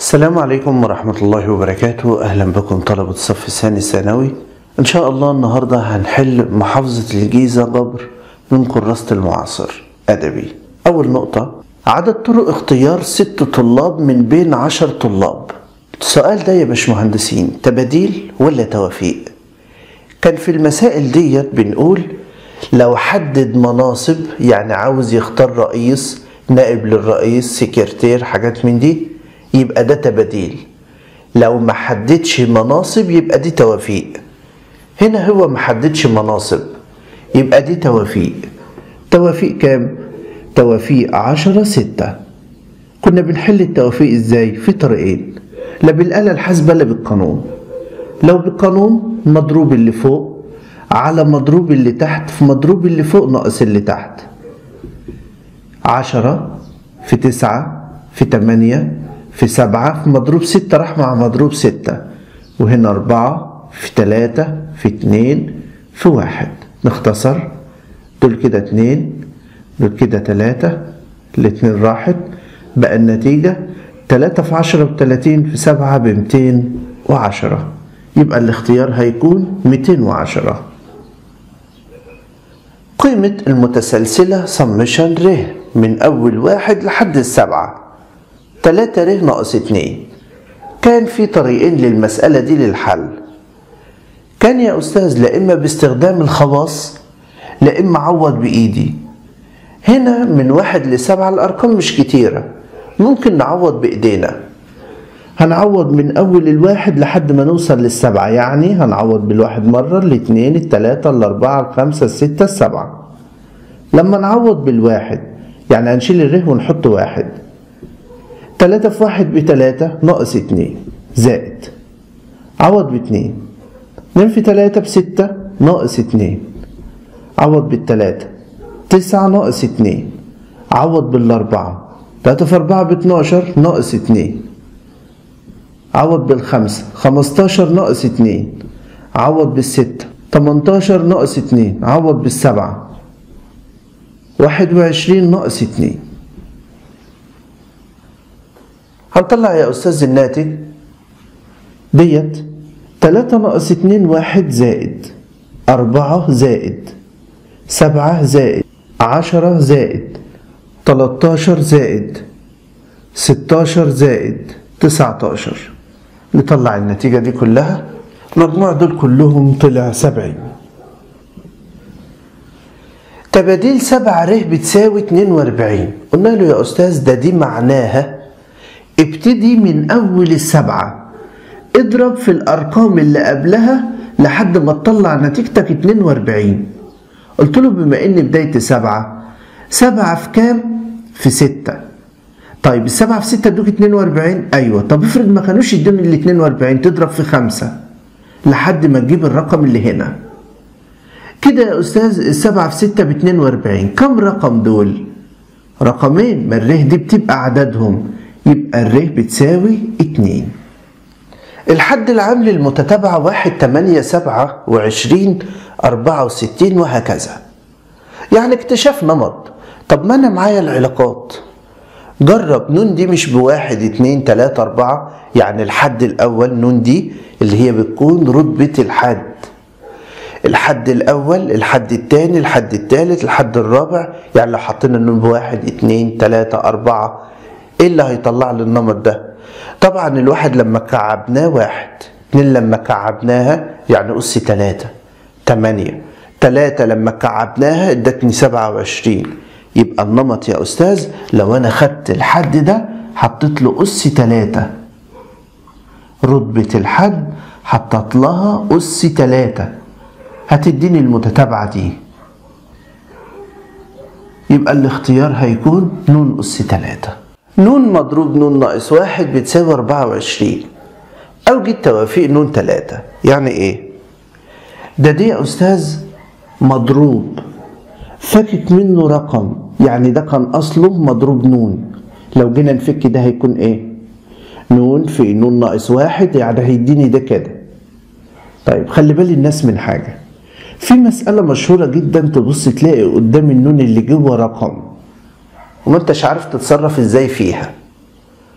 السلام عليكم ورحمة الله وبركاته أهلا بكم طلبة الصف الثاني الثانوي إن شاء الله النهاردة هنحل محافظة الجيزة جبر من كراسة المعاصر أدبي أول نقطة عدد طرق اختيار ست طلاب من بين عشر طلاب السؤال ده يا باشمهندسين تباديل ولا توافيق كان في المسائل ديت بنقول لو حدد مناصب يعني عاوز يختار رئيس نائب للرئيس سكرتير حاجات من دي يبقى ده تباديل لو ما حددش مناصب يبقى دي توافيق هنا هو ما حددش مناصب يبقى دي توافيق توافيق كام؟ توافيق عشرة ستة كنا بنحل التوافيق ازاي؟ في طريقين لا بالآلة الحاسبة لا بالقانون لو بالقانون مضروب اللي فوق على مضروب اللي تحت في مضروب اللي فوق ناقص اللي تحت عشرة في تسعة في تمانية في سبعة في مضروب ستة راح مع مضروب ستة وهنا أربعة في تلاتة في اتنين في واحد نختصر دول كده اتنين دول كده تلاتة الاتنين راحت بقى النتيجة تلاتة في عشرة بتلاتين في سبعة بمتين وعشرة يبقى الاختيار هيكون ميتين وعشرة قيمة المتسلسلة سمشن ر من أول واحد لحد السبعة تلاتة ر ناقص اتنين كان في طريقين للمسألة دي للحل كان يا أستاذ لا إما باستخدام الخواص لا إما عوض بإيدي هنا من واحد لسبعة الأرقام مش كتيرة ممكن نعوض بإيدينا هنعوض من أول الواحد لحد ما نوصل للسبعة يعني هنعوض بالواحد مرة الاتنين التلاتة الأربعة الخمسة الستة السبعة لما نعوض بالواحد يعني هنشيل الره ونحط واحد تلاتة في واحد بتلاتة ناقص اتنين زائد عوض باتنين اتنين في تلاتة بستة ناقص اتنين عوض بالتلاتة تسعة ناقص اتنين عوض بالأربعة تلاتة في أربعة باتناشر ناقص اتنين عوض بالخمسة خمستاشر ناقص اتنين عوض بالستة تمنتاشر ناقص اتنين عوض بالسبعة واحد وعشرين ناقص اتنين هنطلع يا أستاذ الناتج ديت تلاتة ناقص اتنين واحد زائد أربعة زائد سبعة زائد عشرة زائد تلاتاشر زائد ستاشر زائد تسعتاشر نطلع النتيجة دي كلها مجموع دول كلهم طلع سبعين تباديل سبعة ر بتساوي اتنين واربعين قلنا له يا أستاذ ده دي معناها ابتدي من أول السبعة اضرب في الأرقام اللي قبلها لحد ما تطلع نتيجتك اتنين واربعين قلت له بما إن بداية سبعة سبعة في كام؟ في ستة طيب السبعة في ستة ادوك 42 ايوه طب افرض ما كانوش يدوني ال 42 تضرب في خمسة لحد ما تجيب الرقم اللي هنا كده يا استاذ السبعة في ستة ب 42 كم رقم دول؟ رقمين ما الره دي بتبقى عددهم يبقى الره بتساوي اتنين الحد العام للمتتابعة واحد تمانية سبعة وعشرين أربعة وستين وهكذا يعني اكتشاف نمط طب ما أنا معايا العلاقات جرب نون دي مش بواحد اتنين تلاتة أربعة يعني الحد الأول نون دي اللي هي بتكون رتبة الحد الحد الأول الحد التاني الحد التالت الحد الرابع يعني لو حطينا النون بواحد اتنين تلاتة أربعة إيه اللي هيطلع لي النمط ده؟ طبعا الواحد لما كعبناه واحد اتنين لما كعبناها يعني أس تلاتة تمانية تلاتة لما كعبناها ادتني سبعة وعشرين يبقى النمط يا أستاذ لو أنا خدت الحد ده حطيت له أس تلاتة رتبة الحد حطت لها أس تلاتة هتديني المتتابعة دي يبقى الاختيار هيكون نون أس تلاتة نون مضروب نون ناقص واحد بتساوي أربعة وعشرين أوجد توافيق نون تلاتة يعني إيه؟ ده دي يا أستاذ مضروب فكك منه رقم يعني ده كان اصله مضروب نون لو جينا نفك ده هيكون ايه نون في نون ناقص واحد يعني هيديني ده كده طيب خلي بالي الناس من حاجة في مسألة مشهورة جدا تبص تلاقي قدام النون اللي جوه رقم وما انتش عارف تتصرف ازاي فيها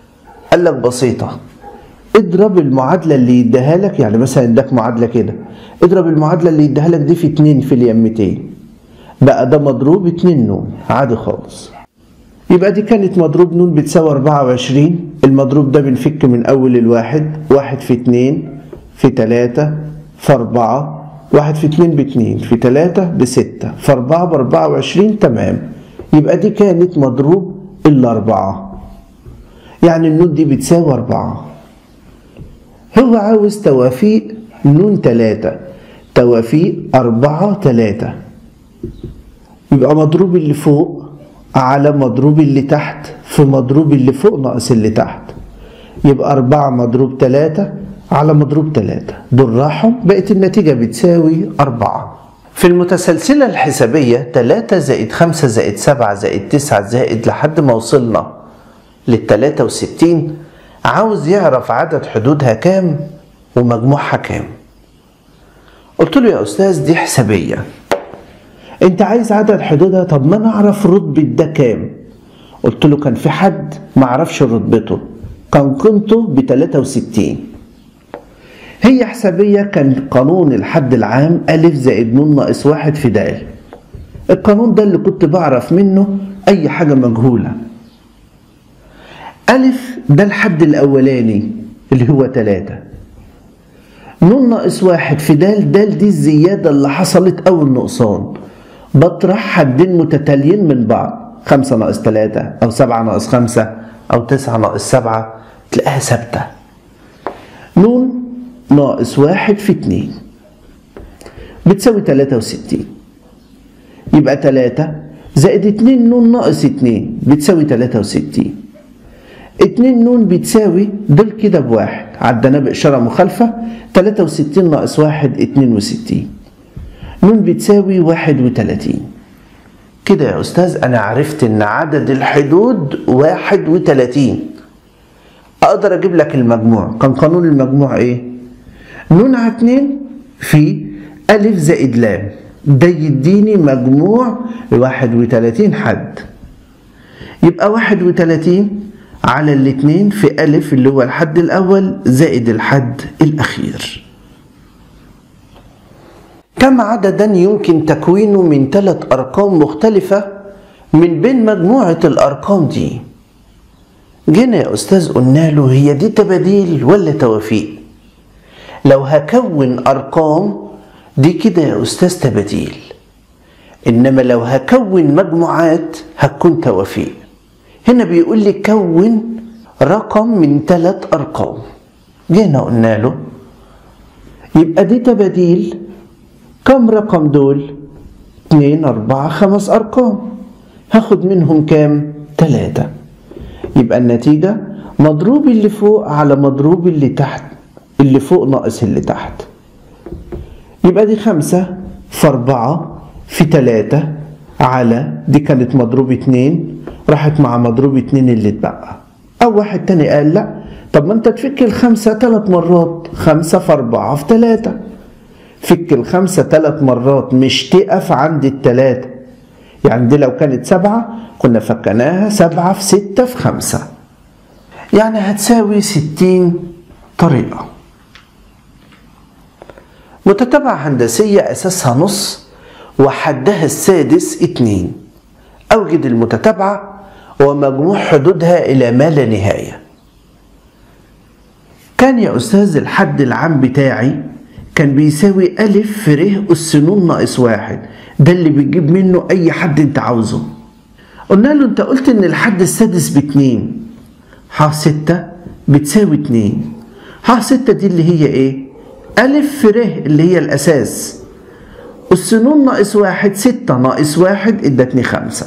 قال لك بسيطة اضرب المعادلة اللي يديها لك يعني مثلا اداك معادلة كده اضرب المعادلة اللي يديها لك دي في اتنين في اليمتين بقى ده مضروب اتنين نون عادي خالص يبقى دي كانت مضروب نون بتساوي 24 المضروب ده بنفك من أول الواحد واحد في اتنين في تلاتة في أربعة واحد في اتنين باتنين في تلاتة بستة في أربعة بأربعة وعشرين تمام يبقى دي كانت مضروب الأربعة يعني النون دي بتساوي أربعة هو عاوز توافيق نون تلاتة توافيق أربعة تلاتة يبقى مضروب اللي فوق على مضروب اللي تحت في مضروب اللي فوق ناقص اللي تحت يبقى أربعة مضروب تلاتة على مضروب تلاتة دول راحوا بقت النتيجة بتساوي أربعة في المتسلسلة الحسابية تلاتة زائد خمسة زائد سبعة زائد تسعة زائد لحد ما وصلنا للتلاتة وستين عاوز يعرف عدد حدودها كام ومجموعها كام قلت له يا أستاذ دي حسابية انت عايز عدد حدودها طب ما نعرف رتبة ده كام قلت له كان في حد ما عرفش رتبته كان قيمته ب 63 هي حسابية كان قانون الحد العام ألف زائد نون ناقص واحد في دال القانون ده اللي كنت بعرف منه أي حاجة مجهولة ألف ده الحد الأولاني اللي هو تلاتة نون ناقص واحد في دال دال دي الزيادة اللي حصلت أو النقصان بطرح حدين متتاليين من بعض خمسة ناقص تلاتة أو سبعة ناقص خمسة أو تسعة ناقص سبعة تلاقيها ثابتة نون ناقص واحد في اتنين بتساوي تلاتة وستين يبقى تلاتة زائد اتنين نون ناقص اتنين بتساوي تلاتة وستين اتنين نون بتساوي دول كده بواحد عدنا بإشارة مخالفة تلاتة وستين ناقص واحد اتنين وستين نون بتساوي واحد وتلاتين كده يا أستاذ أنا عرفت إن عدد الحدود واحد وتلاتين أقدر أجيب لك المجموع كان قانون المجموع إيه؟ نون على اتنين في ألف زائد لام ده يديني مجموع واحد وتلاتين حد يبقى واحد وتلاتين على الاتنين في ألف اللي هو الحد الأول زائد الحد الأخير كم عددا يمكن تكوينه من ثلاث أرقام مختلفة من بين مجموعة الأرقام دي جينا يا أستاذ قلنا له هي دي تباديل ولا توافيق لو هكون أرقام دي كده يا أستاذ تباديل إنما لو هكون مجموعات هتكون توافيق هنا بيقول لي كون رقم من ثلاث أرقام جينا قلنا له يبقى دي تباديل كم رقم دول؟ اتنين أربعة خمس أرقام هاخد منهم كام؟ تلاتة يبقى النتيجة مضروب اللي فوق على مضروب اللي تحت اللي فوق ناقص اللي تحت يبقى دي خمسة في أربعة في تلاتة على دي كانت مضروب اتنين راحت مع مضروب اتنين اللي اتبقى أو واحد تاني قال لأ طب ما أنت تفك الخمسة تلات مرات خمسة في أربعة في تلاتة فك الخمسة تلات مرات مش تقف عند التلاتة يعني دي لو كانت سبعة كنا فكناها سبعة في ستة في خمسة يعني هتساوي ستين طريقة متتابعة هندسية أساسها نص وحدها السادس اتنين أوجد المتتابعة ومجموع حدودها إلى ما لا نهاية كان يا أستاذ الحد العام بتاعي كان بيساوي ألف في ر أس ن ناقص واحد ده اللي بتجيب منه أي حد أنت عاوزه قلنا له أنت قلت إن الحد السادس باتنين ح ستة بتساوي اتنين ح ستة دي اللي هي إيه؟ ألف في ر اللي هي الأساس أس ن ناقص واحد ستة ناقص واحد ادتني خمسة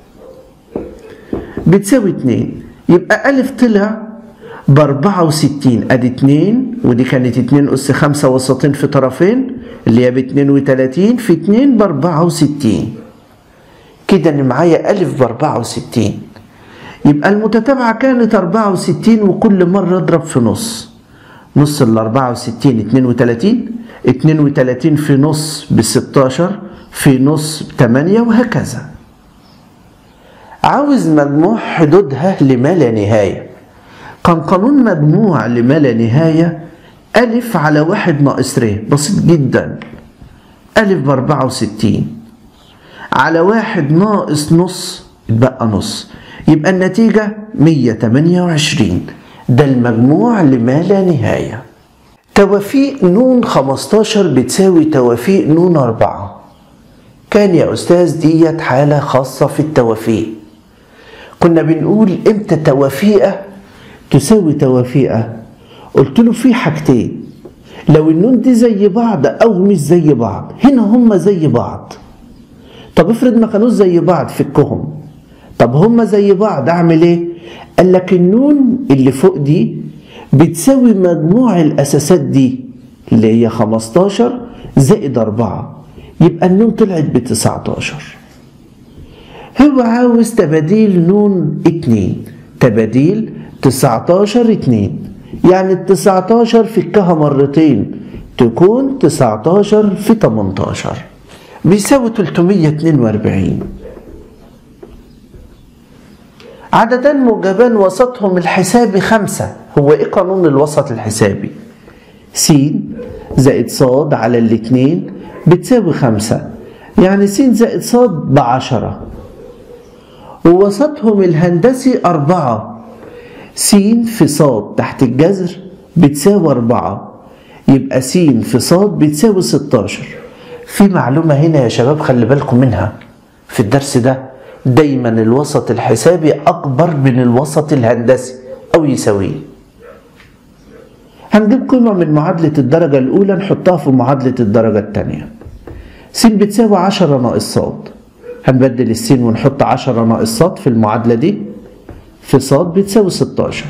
بتساوي اتنين يبقى ألف طلع بأربعة وستين أدي اتنين ودي كانت اتنين أس خمسة وسطين في طرفين اللي هي باتنين وتلاتين في اتنين بأربعة وستين كده أنا معايا ألف بأربعة وستين يبقى المتتابعة كانت أربعة وستين وكل مرة أضرب في نص نص الأربعة وستين اتنين وتلاتين اتنين وتلاتين في نص بستاشر في نص بتمانية وهكذا عاوز مجموع حدودها لما لا نهاية كان قانون مجموع لما لا نهاية ألف على واحد ناقص ر بسيط جدا ألف بأربعة وستين على واحد ناقص نص يتبقى نص يبقى النتيجة مية تمانية وعشرين ده المجموع لما لا نهاية توافيق نون خمستاشر بتساوي توافيق نون أربعة كان يا أستاذ ديت حالة خاصة في التوافيق كنا بنقول امتى توافيقة تساوي توافيقة قلت له في حاجتين لو النون دي زي بعض او مش زي بعض هنا هما زي بعض طب افرض ما كانوش زي بعض فكهم طب هما زي بعض اعمل ايه قال لك النون اللي فوق دي بتساوي مجموع الاساسات دي اللي هي 15 زائد 4 يبقى النون طلعت ب 19 هو عاوز تباديل نون 2 تباديل 19 2 يعني ال 19 فكها مرتين تكون 19 في 18 بيساوي 342 عددان موجبان وسطهم الحسابي خمسة هو ايه قانون الوسط الحسابي س زائد ص على الاتنين بتساوي خمسة يعني س زائد ص بعشرة ووسطهم الهندسي أربعة س في ص تحت الجذر بتساوي أربعة يبقى س في ص بتساوي ستاشر في معلومة هنا يا شباب خلي بالكم منها في الدرس ده دايما الوسط الحسابي أكبر من الوسط الهندسي أو يساويه هنجيب قيمة من معادلة الدرجة الأولى نحطها في معادلة الدرجة الثانية س بتساوي عشرة ناقص ص هنبدل السين ونحط عشرة ناقص ص في المعادلة دي في ص بتساوي ستاشر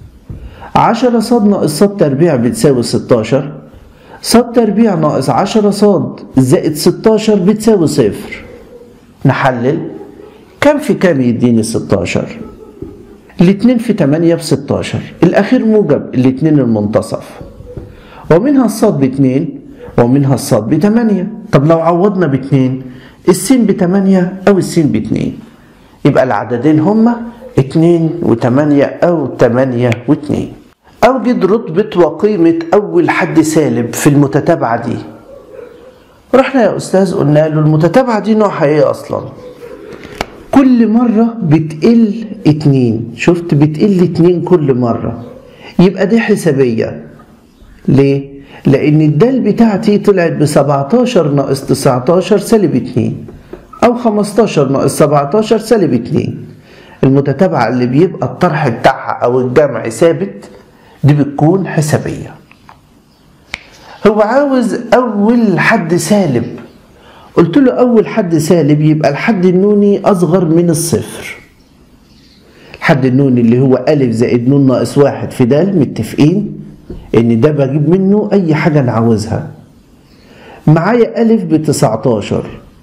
عشرة ص ناقص ص تربيع بتساوي ستاشر ص تربيع ناقص عشرة ص زائد ستاشر بتساوي صفر نحلل كم في كم يديني ستاشر الاتنين في تمانية بستاشر الأخير موجب الاتنين المنتصف ومنها الصاد باتنين ومنها الصاد بتمانية طب لو عوضنا باتنين السين بتمانية أو السين باتنين يبقى العددين هما اتنين وتمانية أو تمانية واتنين أوجد رتبة وقيمة أول حد سالب في المتتابعة دي رحنا يا أستاذ قلنا له المتتابعة دي نوعها إيه أصلا كل مرة بتقل اتنين شفت بتقل اتنين كل مرة يبقى دي حسابية ليه؟ لأن الدال بتاعتي طلعت ب 17 ناقص 19 سالب 2 أو 15 ناقص 17 سالب 2 المتتابعة اللي بيبقى الطرح بتاعها أو الجمع ثابت دي بتكون حسابية هو عاوز أول حد سالب قلت له أول حد سالب يبقى الحد النوني أصغر من الصفر الحد النوني اللي هو ألف زائد نون ناقص واحد في دال متفقين إن ده بجيب منه أي حاجة أنا عاوزها معايا ألف بتسعتاشر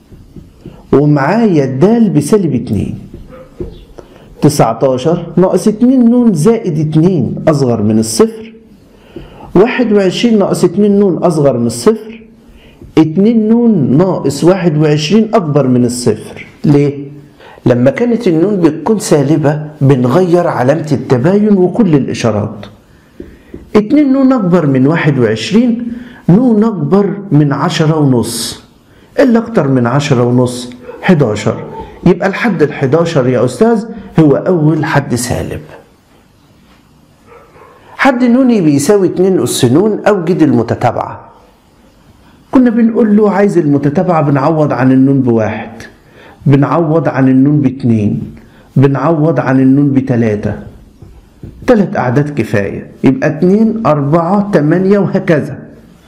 ومعايا الدال بسالب اتنين تسعتاشر ناقص اتنين نون زائد اتنين أصغر من الصفر واحد وعشرين ناقص اتنين نون أصغر من الصفر اتنين نون ناقص واحد وعشرين أكبر من الصفر ليه؟ لما كانت النون بتكون سالبة بنغير علامة التباين وكل الإشارات اتنين نون أكبر من واحد وعشرين نون أكبر من عشرة ونص إلا أكتر من عشرة ونص حداشر يبقى الحد الحداشر يا أستاذ هو أول حد سالب حد نوني بيساوي اتنين أس نون أوجد المتتابعة كنا بنقول له عايز المتتابعة بنعوض عن النون بواحد بنعوض عن النون باتنين بنعوض عن النون بتلاتة تلات أعداد كفاية يبقى اتنين أربعة تمانية وهكذا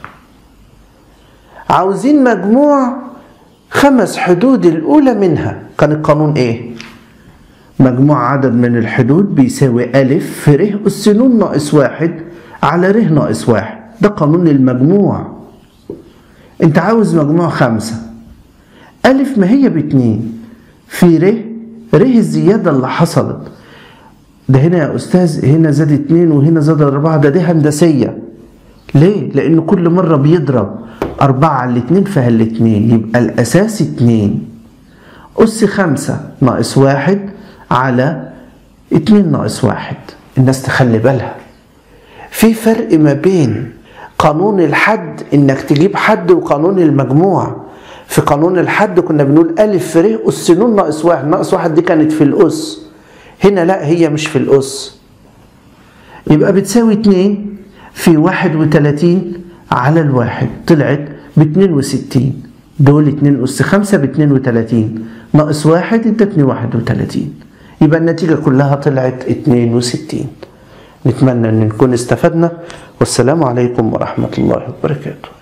عاوزين مجموع خمس حدود الأولى منها كان القانون إيه؟ مجموع عدد من الحدود بيساوي ألف في ر أس ن ناقص واحد على ر ناقص واحد ده قانون المجموع أنت عاوز مجموع خمسة ألف ما هي باتنين في ر ر الزيادة اللي حصلت ده هنا يا أستاذ هنا زاد اتنين وهنا زاد أربعة ده دي هندسية ليه؟ لأن كل مرة بيضرب أربعة على الاتنين فيها الاتنين يبقى الأساس اتنين أس خمسة ناقص واحد على اتنين ناقص واحد الناس تخلي بالها في فرق ما بين قانون الحد انك تجيب حد وقانون المجموع في قانون الحد كنا بنقول ألف في ر أس ن ناقص واحد ناقص واحد دي كانت في الأس هنا لا هي مش في الأس يبقى بتساوي اتنين في واحد وتلاتين على الواحد طلعت باتنين وستين دول اتنين أس خمسة باتنين وتلاتين ناقص واحد ادتني واحد وتلاتين يبقى النتيجة كلها طلعت اتنين وستين نتمنى أن نكون استفدنا والسلام عليكم ورحمة الله وبركاته